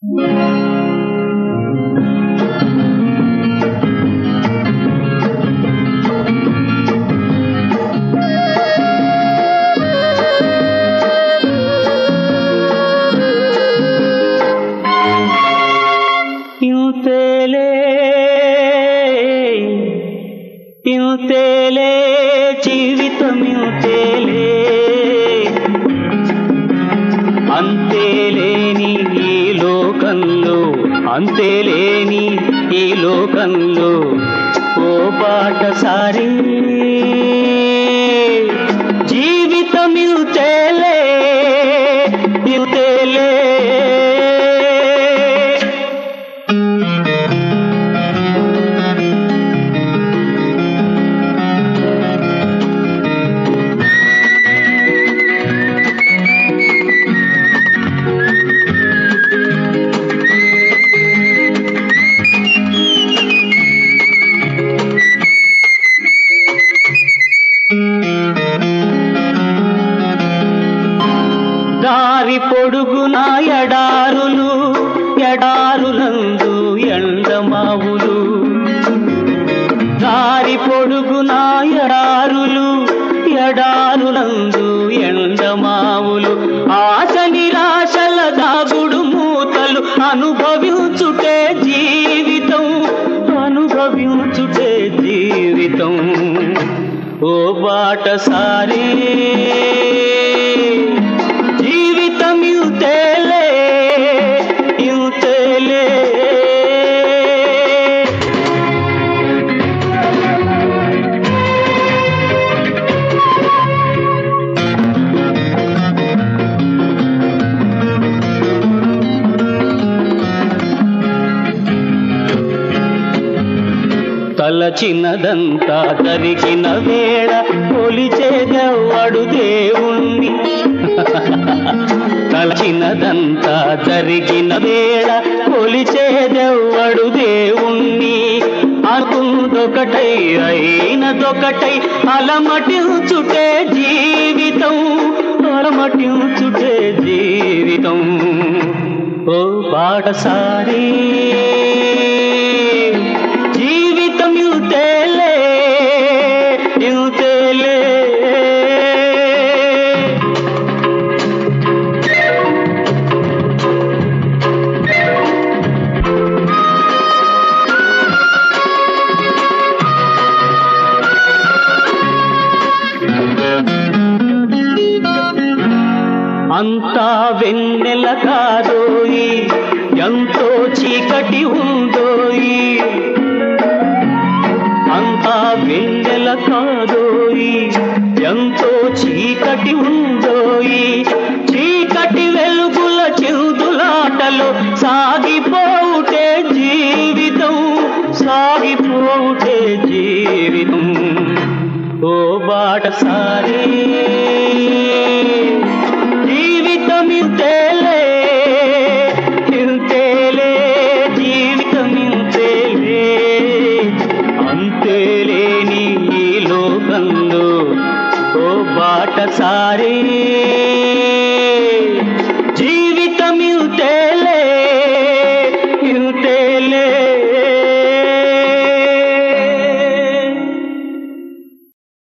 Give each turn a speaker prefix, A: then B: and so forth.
A: ఇంతేలే ఇంతేలే జీవితం ఇంతేలే అంతేలేని ఈ లోకంలో అంతేలేని ఈ లోకంలో ఓ బాటసారి జీవితం ఇంతేలే ఇంతేలే దారి పొడుగున ఎడారులు ఎడారులందు ఎండమావులు దారి పొడుగున ఎడారులు ఎడారులందు ఎండమావులు ఆశ నిరాశల దాగుడు మూతలు అనుభవించుటే జీవితం అనుభవించుటే జీవితం ఓ బాటసారి జీవితం ఇంతేలే ఇంతేలే తలచినదంతా జరిగిన వేళ కొలిచేదెవ్వడు దేవుణ్ణి తలచినదంతా జరిగిన వేళ కొలిచేదెవ్వడు దేవుణ్ణి అనుకుందొకటై అయినదొకటై అలమటించుటే జీవితం అలమటించుటే జీవితం ఓ పాటసారి జీవితం ఇంతేలే ఇంతేలే అంతా వెన్నెల కాదోయి ఎంతో చీకటి ఉందోయి అంతా వెన్నెల కాదోయి ఎంతో చీకటి ఉందోయి చీకటి వెలుగుల చిరుదులాటలో సాగిపోవుటే జీవితం సాగిపోవుటే జీవితం ఓ బాటసారి జీవితం ఇంతేలే ఇంతేలే జీవితం ఇంతేలే అంతేలేని ఈ లోకంలో ఓ బాటసారి